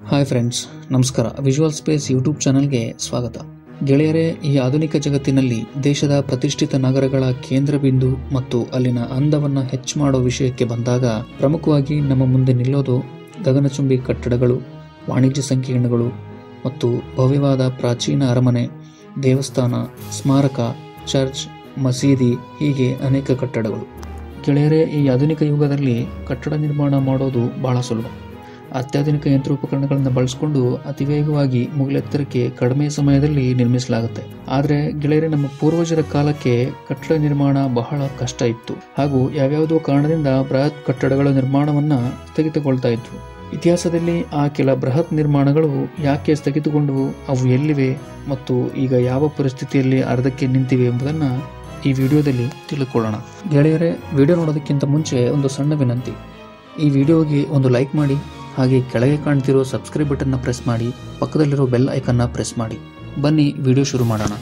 hi friends ನಮಸ್ಕಾರ visual space YouTube ಚಾನಲ್ಗೆ ಸ್ವಾಗತ ಗೆಳೆಯರೇ ಈ ಆಧುನಿಕ ಜಗತ್ತಿನಲ್ಲಿ ದೇಶದ ಪ್ರತಿಷ್ಠಿತ ನಗರಗಳ ಕೇಂದ್ರ ಬಿಂದು ಮತ್ತು ಅಲ್ಲಿನ ಅಂದವನ್ನು ಹೆಚ್ಚು ಮಾಡೋ ವಿಷಯಕ್ಕೆ ಬಂದಾಗ ಪ್ರಮುಖವಾಗಿ ನಮ್ಮ ಮುಂದೆ ನಿಲ್ಲೋದು ಗಗನಚುಂಬಿ ಕಟ್ಟಡಗಳು ವಾಣಿಜ್ಯ ಸಂಕೀರ್ಣಗಳು ಮತ್ತು ಭವ್ಯವಾದ ಪ್ರಾಚೀನ ಅರಮನೆ ದೇವಸ್ಥಾನ ಸ್ಮಾರಕ ಚರ್ಚ್ ಮಸೀದಿ ಹೀಗೆ ಅನೇಕ ಕಟ್ಟಡಗಳು ಗೆಳೆಯರೇ ಈ ಆಧುನಿಕ ಯುಗದಲ್ಲಿ ಕಟ್ಟಡ ನಿರ್ಮಾಣ ಮಾಡೋದು ಬಹಳ ಸುಲಭ ಅತ್ಯಾಧುನಿಕ ಯಂತ್ರೋಪಕರಣಗಳನ್ನು ಬಳಸಿಕೊಂಡು ಅತಿ ವೇಗವಾಗಿ ಮುಗಿಲೆತ್ತರಕ್ಕೆ ಕಡಿಮೆ ಸಮಯದಲ್ಲಿ ನಿರ್ಮಿಸಲಾಗುತ್ತೆ ಆದರೆ ಗೆಳೆಯರೆ ನಮ್ಮ ಪೂರ್ವಜರ ಕಾಲಕ್ಕೆ ಕಟ್ಟಡ ನಿರ್ಮಾಣ ಬಹಳ ಕಷ್ಟ ಇತ್ತು ಹಾಗೂ ಯಾವ್ಯಾವುದೋ ಕಾರಣದಿಂದ ಬೃಹತ್ ಕಟ್ಟಡಗಳ ನಿರ್ಮಾಣವನ್ನ ಸ್ಥಗಿತಗೊಳ್ತಾ ಇದ್ವು ಇತಿಹಾಸದಲ್ಲಿ ಆ ಕೆಲ ಬೃಹತ್ ನಿರ್ಮಾಣಗಳು ಯಾಕೆ ಸ್ಥಗಿತಗೊಂಡವು ಅವು ಎಲ್ಲಿವೆ ಮತ್ತು ಈಗ ಯಾವ ಪರಿಸ್ಥಿತಿಯಲ್ಲಿ ಅರ್ಧಕ್ಕೆ ನಿಂತಿವೆ ಎಂಬುದನ್ನ ಈ ವಿಡಿಯೋದಲ್ಲಿ ತಿಳ್ಕೊಳ್ಳೋಣ ಗೆಳೆಯರೇ ವಿಡಿಯೋ ನೋಡೋದಕ್ಕಿಂತ ಮುಂಚೆ ಒಂದು ಸಣ್ಣ ವಿನಂತಿ ಈ ವಿಡಿಯೋಗೆ ಒಂದು ಲೈಕ್ ಮಾಡಿ ಹಾಗೆ ಕೆಳಗೆ ಕಾಣ್ತಿರೋ ಸಬ್ಸ್ಕ್ರೈಬ್ ಬಟನ್ನ ಪ್ರೆಸ್ ಮಾಡಿ ಪಕ್ಕದಲ್ಲಿರೋ ಬೆಲ್ ಐಕನ್ನ ಪ್ರೆಸ್ ಮಾಡಿ ಬನ್ನಿ ವಿಡಿಯೋ ಶುರು ಮಾಡೋಣ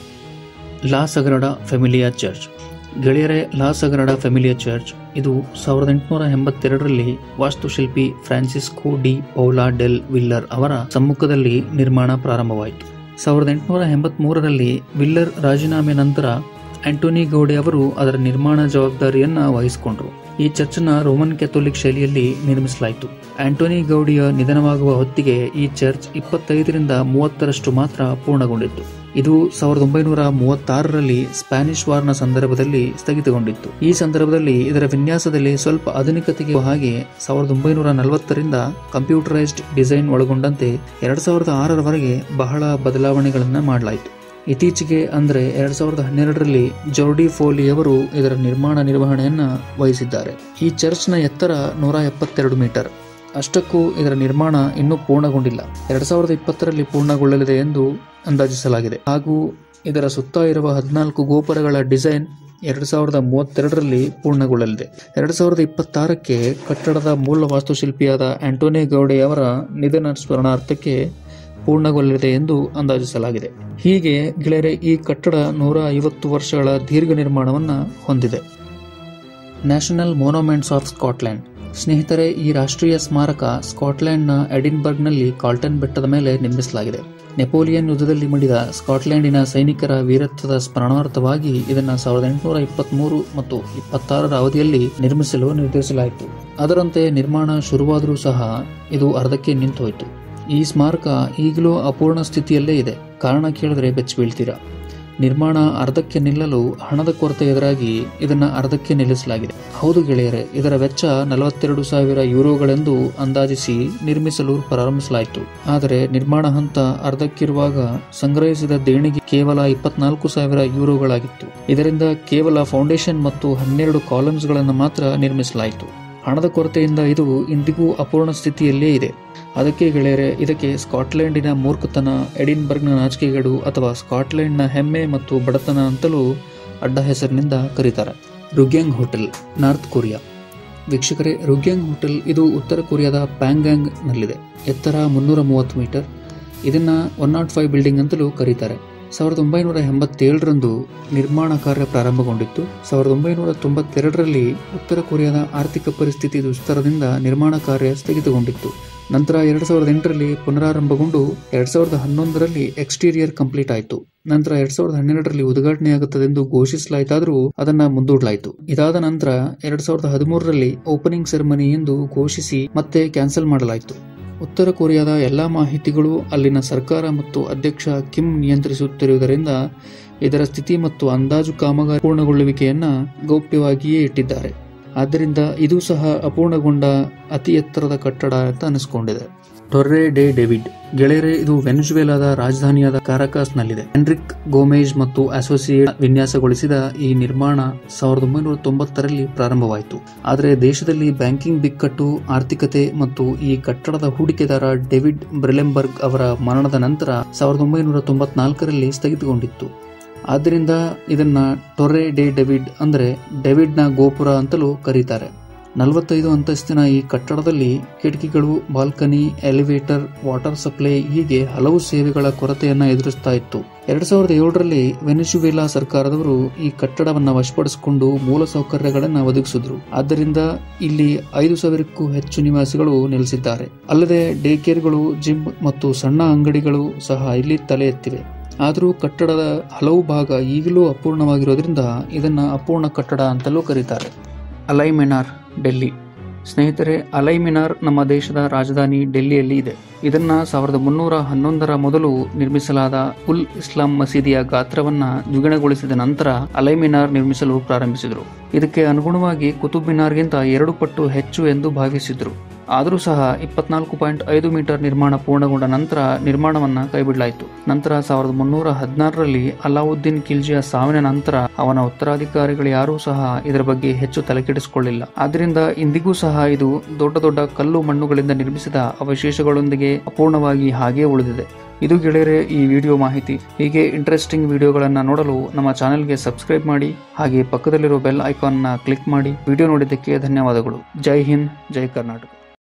ಲಾ ಸಗರಡ ಫೆಮಿಲಿಯಾ ಚರ್ಚ್ ಗೆಳೆಯರೆ ಲಾ ಸಗರಡ ಫೆಮಿಲಿಯಾ ಚರ್ಚ್ ಇದು ಸಾವಿರದ ಎಂಟುನೂರ ಎಂಬತ್ತೆರಡರಲ್ಲಿ ವಾಸ್ತುಶಿಲ್ಪಿ Francisco de Paula del Villar ಅವರ ಸಮ್ಮುಖದಲ್ಲಿ ನಿರ್ಮಾಣ ಪ್ರಾರಂಭವಾಯಿತು ಸಾವಿರದ ಎಂಟುನೂರ ಎಂಬತ್ಮೂರರಲ್ಲಿ ವಿಲ್ಲರ್ ರಾಜೀನಾಮೆ ನಂತರ ಆಂಟೋನಿ ಗೌಡೆ ಅವರು ಅದರ ನಿರ್ಮಾಣ ಜವಾಬ್ದಾರಿಯನ್ನ ವಹಿಸಿಕೊಂಡರು ಈ ಚರ್ಚ್ನ ರೋಮನ್ ಕ್ಯಾಥೋಲಿಕ್ ಶೈಲಿಯಲ್ಲಿ ನಿರ್ಮಿಸಲಾಯಿತು ಆಂಟೋನಿ ಗೌಡಿಯ ನಿಧನವಾಗುವ ಹೊತ್ತಿಗೆ ಈ ಚರ್ಚ್ ಇಪ್ಪತ್ತೈದರಿಂದ ಮೂವತ್ತರಷ್ಟು ಮಾತ್ರ ಪೂರ್ಣಗೊಂಡಿತ್ತು ಇದು ಸಾವಿರದ ಒಂಬೈನೂರ ಮೂವತ್ತಾರರಲ್ಲಿ ಸ್ಪ್ಯಾನಿಷ್ ವಾರ್ನ ಸಂದರ್ಭದಲ್ಲಿ ಸ್ಥಗಿತಗೊಂಡಿತ್ತು ಈ ಸಂದರ್ಭದಲ್ಲಿ ಇದರ ವಿನ್ಯಾಸದಲ್ಲಿ ಸ್ವಲ್ಪ ಆಧುನಿಕತೆಗೆ ಹಾಗೆ ಸಾವಿರದ ಒಂಬೈನೂರ ನಲವತ್ತರಿಂದ ಕಂಪ್ಯೂಟರೈಸ್ಡ್ ಡಿಸೈನ್ ಒಳಗೊಂಡಂತೆ ಎರಡ್ ಸಾವಿರದ ಆರರವರೆಗೆ ಬಹಳ ಬದಲಾವಣೆಗಳನ್ನು ಮಾಡಲಾಯಿತು ಇತ್ತೀಚೆಗೆ ಅಂದರೆ ಎರಡ್ ಸಾವಿರದ ಹನ್ನೆರಡರಲ್ಲಿ ಜೋರ್ಡಿ ಫೋಲಿ ಅವರು ಇದರ ನಿರ್ಮಾಣ ನಿರ್ವಹಣೆಯನ್ನ ವಹಿಸಿದ್ದಾರೆ ಈ ಚರ್ಚ್ನ ಎತ್ತರ ನೂರ ಎಪ್ಪತ್ತೆರಡು ಮೀಟರ್ ಅಷ್ಟಕ್ಕೂ ಇದರ ನಿರ್ಮಾಣ ಇನ್ನೂ ಪೂರ್ಣಗೊಂಡಿಲ್ಲ ಎರಡ್ ಸಾವಿರದ ಇಪ್ಪತ್ತರಲ್ಲಿ ಪೂರ್ಣಗೊಳ್ಳಲಿದೆ ಎಂದು ಅಂದಾಜಿಸಲಾಗಿದೆ ಹಾಗೂ ಇದರ ಸುತ್ತ ಇರುವ ಹದಿನಾಲ್ಕು ಗೋಪುರಗಳ ಡಿಸೈನ್ ಎರಡ್ ಸಾವಿರದ ಮೂವತ್ತೆರಡರಲ್ಲಿ ಪೂರ್ಣಗೊಳ್ಳಲಿದೆ ಎರಡ್ ಸಾವಿರದ ಇಪ್ಪತ್ತಾರಕ್ಕೆ ಕಟ್ಟಡದ ಮೂಲ ವಾಸ್ತುಶಿಲ್ಪಿಯಾದ ಆಂಟೋನಿ ಗೌಡೆ ಅವರ ನಿಧನ ಸ್ಮರಣಾರ್ಥಕ್ಕೆ ಪೂರ್ಣಗೊಳ್ಳಲಿದೆ ಎಂದು ಅಂದಾಜಿಸಲಾಗಿದೆ ಹೀಗೆ ಗೆಳೆಯರೆ ಈ ಕಟ್ಟಡ ನೂರ ಐವತ್ತು ವರ್ಷಗಳ ದೀರ್ಘ ನಿರ್ಮಾಣವನ್ನು ಹೊಂದಿದೆ ನ್ಯಾಷನಲ್ ಮೊನೊಮೆಂಟ್ಸ್ ಆಫ್ ಸ್ಕಾಟ್ಲೆಂಡ್ ಸ್ನೇಹಿತರೆ ಈ ರಾಷ್ಟ್ರೀಯ ಸ್ಮಾರಕ ಸ್ಕಾಟ್ಲೆಂಡ್ನ ಎಡಿನ್ಬರ್ಗ್ನಲ್ಲಿ ಕಾಲ್ಟನ್ ಬೆಟ್ಟದ ಮೇಲೆ ನಿರ್ಮಿಸಲಾಗಿದೆ ನೆಪೋಲಿಯನ್ ಯುದ್ಧದಲ್ಲಿ ಮಡಿದ ಸ್ಕಾಟ್ಲೆಂಡಿನ ಸೈನಿಕರ ವೀರತ್ವದ ಸ್ಮರಣಾರ್ಥವಾಗಿ ಇದನ್ನು ಸಾವಿರದ ಎಂಟುನೂರ ಇಪ್ಪತ್ಮೂರು ಮತ್ತು ಇಪ್ಪತ್ತಾರರ ಅವಧಿಯಲ್ಲಿ ನಿರ್ಮಿಸಲು ನಿರ್ಧರಿಸಲಾಯಿತು ಅದರಂತೆ ನಿರ್ಮಾಣ ಶುರುವಾದರೂ ಸಹ ಇದು ಅರ್ಧಕ್ಕೆ ನಿಂತುಹೋಯಿತು ಈ ಸ್ಮಾರಕ ಈಗಲೂ ಅಪೂರ್ಣ ಸ್ಥಿತಿಯಲ್ಲೇ ಇದೆ ಕಾರಣ ಕೇಳಿದ್ರೆ ಬೆಚ್ಚ ಬೀಳ್ತೀರಾ ನಿರ್ಮಾಣ ಅರ್ಧಕ್ಕೆ ನಿಲ್ಲಲು ಹಣದ ಕೊರತೆ ಎದುರಾಗಿ ಇದನ್ನ ಅರ್ಧಕ್ಕೆ ನಿಲ್ಲಿಸಲಾಗಿದೆ ಹೌದು ಗೆಳೆಯರೆ ಇದರ ವೆಚ್ಚ ನಲವತ್ತೆರಡು ಸಾವಿರ ಯೂರೋಗಳೆಂದು ಅಂದಾಜಿಸಿ ನಿರ್ಮಿಸಲು ಪ್ರಾರಂಭಿಸಲಾಯಿತು ಆದರೆ ನಿರ್ಮಾಣ ಹಂತ ಅರ್ಧಕ್ಕಿರುವಾಗ ಸಂಗ್ರಹಿಸಿದ ದೇಣಿಗೆ ಕೇವಲ ಇಪ್ಪತ್ನಾಲ್ಕು ಸಾವಿರ ಯೂರೋಗಳಾಗಿತ್ತು ಇದರಿಂದ ಕೇವಲ ಫೌಂಡೇಶನ್ ಮತ್ತು ಹನ್ನೆರಡು ಕಾಲಮ್ಸ್ಗಳನ್ನು ಮಾತ್ರ ನಿರ್ಮಿಸಲಾಯಿತು ಹಣದ ಕೊರತೆಯಿಂದ ಇದು ಇಂದಿಗೂ ಅಪೂರ್ಣ ಸ್ಥಿತಿಯಲ್ಲೇ ಇದೆ ಅದಕ್ಕೆ ಗೆಳೆಯರೆ ಇದಕ್ಕೆ ಸ್ಕಾಟ್ಲೆಂಡಿನ ಮೂರ್ಖತನ ಎಡಿನ್ಬರ್ಗ್ನ ನಾಚಿಕೆಗೇಡು ಅಥವಾ ಸ್ಕಾಟ್ಲೆಂಡ್ನ ಹೆಮ್ಮೆ ಮತ್ತು ಬಡತನ ಅಂತಲೂ ಅಡ್ಡ ಹೆಸರಿನಿಂದ ಕರೀತಾರೆ ರುಗ್ಯಾಂಗ್ ಹೋಟೆಲ್ ನಾರ್ತ್ ಕೊರಿಯಾ ವೀಕ್ಷಕರೇ ರುಗ್ಯಾಂಗ್ ಹೋಟೆಲ್ ಇದು ಉತ್ತರ ಕೊರಿಯಾದ ಪ್ಯಾಂಗ್ಯಾಂಗ್ ನಲ್ಲಿದೆ ಎತ್ತರ ಮುನ್ನೂರ ಮೂವತ್ತು ಮೀಟರ್ ಇದನ್ನ ಒನ್ ನಾಟ್ ಫೈವ್ ಬಿಲ್ಡಿಂಗ್ ಅಂತಲೂ ಕರೀತಾರೆ ಸಾವಿರದ ಒಂಬೈನೂರ ಎಂಬತ್ತೇಳರಂದು ನಿರ್ಮಾಣ ಕಾರ್ಯ ಪ್ರಾರಂಭಗೊಂಡಿತ್ತು ಸಾವಿರದ ಒಂಬೈನೂರ ತೊಂಬತ್ತೆರಡರಲ್ಲಿ ಉತ್ತರ ಕೊರಿಯಾದ ಆರ್ಥಿಕ ಪರಿಸ್ಥಿತಿ ದುಸ್ತರದಿಂದ ನಿರ್ಮಾಣ ಕಾರ್ಯ ಸ್ಥಗಿತಗೊಂಡಿತ್ತು ನಂತರ ಎರಡ್ ಸಾವಿರದ ಎಂಟರಲ್ಲಿ ಪುನರಾರಂಭಗೊಂಡು ಎರಡ್ ಸಾವಿರದ ಹನ್ನೊಂದರಲ್ಲಿ ಎಕ್ಸ್ಟೀರಿಯರ್ ಕಂಪ್ಲೀಟ್ ಆಯಿತು ನಂತರ ಎರಡ್ ಸಾವಿರದ ಹನ್ನೆರಡರಲ್ಲಿ ಉದ್ಘಾಟನೆಯಾಗುತ್ತದೆಂದು ಘೋಷಿಸಲಾಯಿತಾದರೂ ಅದನ್ನ ಮುಂದೂಡಲಾಯಿತು ಇದಾದ ನಂತರ ಎರಡ್ ಸಾವಿರದ ಹದಿಮೂರರಲ್ಲಿ ಓಪನಿಂಗ್ ಸೆರೆಮನಿ ಎಂದು ಘೋಷಿಸಿ ಮತ್ತೆ ಕ್ಯಾನ್ಸಲ್ ಮಾಡಲಾಯಿತು ಉತ್ತರ ಕೊರಿಯಾದ ಎಲ್ಲಾ ಮಾಹಿತಿಗಳು ಅಲ್ಲಿನ ಸರ್ಕಾರ ಮತ್ತು ಅಧ್ಯಕ್ಷ ಕಿಮ್ ನಿಯಂತ್ರಿಸುತ್ತಿರುವುದರಿಂದ ಇದರ ಸ್ಥಿತಿ ಮತ್ತು ಅಂದಾಜು ಕಾಮಗಾರಿ ಪೂರ್ಣಗೊಳ್ಳುವಿಕೆಯನ್ನ ಗೌಪ್ಯವಾಗಿಯೇ ಇಟ್ಟಿದ್ದಾರೆ ಆದ್ದರಿಂದ ಇದು ಸಹ ಅಪೂರ್ಣಗೊಂಡ ಅತಿ ಎತ್ತರದ ಕಟ್ಟಡ ಅಂತ ಅನಿಸ್ಕೊಂಡಿದೆ ಟೊರ್ರೆ ಡೆ ಡೇವಿಡ್ ಗೆಳೆಯರೆ ಇದು ವೆನಿಜುವೆಲಾದ ರಾಜಧಾನಿಯಾದ ಕಾರಕಾಸ್ನಲ್ಲಿದೆ ಹೆನ್ರಿಕ್ ಗೋಮೇಜ್ ಮತ್ತು ಅಸೋಸಿಯೇಟ್ ವಿನ್ಯಾಸಗೊಳಿಸಿದ ಈ ನಿರ್ಮಾಣ ಸಾವಿರದ ಒಂಬೈನೂರ ತೊಂಬತ್ತರಲ್ಲಿ ಪ್ರಾರಂಭವಾಯಿತು ಆದರೆ ದೇಶದಲ್ಲಿ ಬ್ಯಾಂಕಿಂಗ್ ಬಿಕ್ಕಟ್ಟು ಆರ್ಥಿಕತೆ ಮತ್ತು ಈ ಕಟ್ಟಡದ ಹೂಡಿಕೆದಾರ ಡೇವಿಡ್ ಬ್ರೆಲೆಂಬರ್ಗ್ ಅವರ ಮರಣದ ನಂತರ ಸಾವಿರದ ಒಂಬೈನೂರ ತೊಂಬತ್ನಾಲ್ಕರಲ್ಲಿ ಸ್ಥಗಿತಗೊಂಡಿತ್ತು ಆದ್ದರಿಂದ ಇದನ್ನ ಟೊರ್ರೆ ಡೆ ಡೆವಿಡ್ ಅಂದರೆ ಡೆವಿಡ್ನ ಗೋಪುರ ಅಂತಲೂ ಕರೀತಾರೆ ನಲವತ್ತೈದು ಅಂತಸ್ತಿನ ಈ ಕಟ್ಟಡದಲ್ಲಿ ಕಿಟಕಿಗಳು ಬಾಲ್ಕನಿ ಎಲಿವೇಟರ್ ವಾಟರ್ ಸಪ್ಲೈ ಹೀಗೆ ಹಲವು ಸೇವೆಗಳ ಕೊರತೆಯನ್ನ ಎದುರಿಸ್ತಾ ಇತ್ತು ಎರಡ್ ಸಾವಿರದ ಏಳರಲ್ಲಿ ವೆನೆಜುವೆಲಾ ಸರ್ಕಾರದವರು ಈ ಕಟ್ಟಡವನ್ನ ವಶಪಡಿಸಿಕೊಂಡು ಮೂಲ ಸೌಕರ್ಯಗಳನ್ನ ಒದಗಿಸಿದ್ರು ಆದ್ದರಿಂದ ಇಲ್ಲಿ ಐದು ಸಾವಿರಕ್ಕೂ ಹೆಚ್ಚು ನಿವಾಸಿಗಳು ನೆಲೆಸಿದ್ದಾರೆ ಅಲ್ಲದೆ ಡೇ ಕೇರ್ಗಳು ಜಿಮ್ ಮತ್ತು ಸಣ್ಣ ಅಂಗಡಿಗಳು ಸಹ ಇಲ್ಲಿ ತಲೆ ಎತ್ತಿವೆ ಆದರೂ ಕಟ್ಟಡದ ಹಲವು ಭಾಗ ಈಗಲೂ ಅಪೂರ್ಣವಾಗಿರೋದ್ರಿಂದ ಇದನ್ನ ಅಪೂರ್ಣ ಕಟ್ಟಡ ಅಂತಲೂ ಕರೀತಾರೆ ಅಲೈ ಮಿನಾರ್ ಡೆಲ್ಲಿ ಸ್ನೇಹಿತರೆ ಅಲೈ ಮಿನಾರ್ ನಮ್ಮ ದೇಶದ ರಾಜಧಾನಿ ಡೆಲ್ಲಿಯಲ್ಲಿ ಇದೆ ಇದನ್ನ ಸಾವಿರದ ಮುನ್ನೂರ ಹನ್ನೊಂದರ ಮೊದಲು ನಿರ್ಮಿಸಲಾದ ಉಲ್ ಇಸ್ಲಾಂ ಮಸೀದಿಯ ಗಾತ್ರವನ್ನ ದ್ವಿಗುಣಗೊಳಿಸಿದ ನಂತರ ಅಲೈ ಮಿನಾರ್ ನಿರ್ಮಿಸಲು ಪ್ರಾರಂಭಿಸಿದರು ಇದಕ್ಕೆ ಅನುಗುಣವಾಗಿ ಕುತುಬ್ ಮಿನಾರ್ಗಿಂತ ಎರಡು ಪಟ್ಟು ಹೆಚ್ಚು ಎಂದು ಭಾವಿಸಿದ್ರು ಆದರೂ ಸಹ ಇಪ್ಪತ್ನಾಲ್ಕು ಪಾಯಿಂಟ್ ಐದು ಮೀಟರ್ ನಿರ್ಮಾಣ ಪೂರ್ಣಗೊಂಡ ನಂತರ ನಿರ್ಮಾಣವನ್ನ ಕೈಬಿಡಲಾಯಿತು ನಂತರ ಸಾವಿರದ ಮುನ್ನೂರ ಹದಿನಾರರಲ್ಲಿ ಅಲಾವುದ್ದೀನ್ ಖಿಲ್ಜಿಯ ಸಾವಿನ ನಂತರ ಅವನ ಉತ್ತರಾಧಿಕಾರಿಗಳು ಯಾರೂ ಸಹ ಇದರ ಬಗ್ಗೆ ಹೆಚ್ಚು ತಲೆಕೆಡಿಸಿಕೊಳ್ಳಿಲ್ಲ ಆದ್ದರಿಂದ ಇಂದಿಗೂ ಸಹ ಇದು ದೊಡ್ಡ ದೊಡ್ಡ ಕಲ್ಲು ಮಣ್ಣುಗಳಿಂದ ನಿರ್ಮಿಸಿದ ಅವಶೇಷಗಳೊಂದಿಗೆ ಅಪೂರ್ಣವಾಗಿ ಹಾಗೇ ಉಳಿದಿದೆ ಇದು ಗೆಳೆಯರೆ ಈ ವಿಡಿಯೋ ಮಾಹಿತಿ ಹೀಗೆ ಇಂಟ್ರೆಸ್ಟಿಂಗ್ ವಿಡಿಯೋಗಳನ್ನು ನೋಡಲು ನಮ್ಮ ಚಾನೆಲ್ಗೆ ಸಬ್ಸ್ಕ್ರೈಬ್ ಮಾಡಿ ಹಾಗೆ ಪಕ್ಕದಲ್ಲಿರೋ ಬೆಲ್ ಐಕಾನ್ನ ಕ್ಲಿಕ್ ಮಾಡಿ ವಿಡಿಯೋ ನೋಡಿದ್ದಕ್ಕೆ ಧನ್ಯವಾದಗಳು ಜೈ ಹಿಂದ್ ಜೈ ಕರ್ನಾಟಕ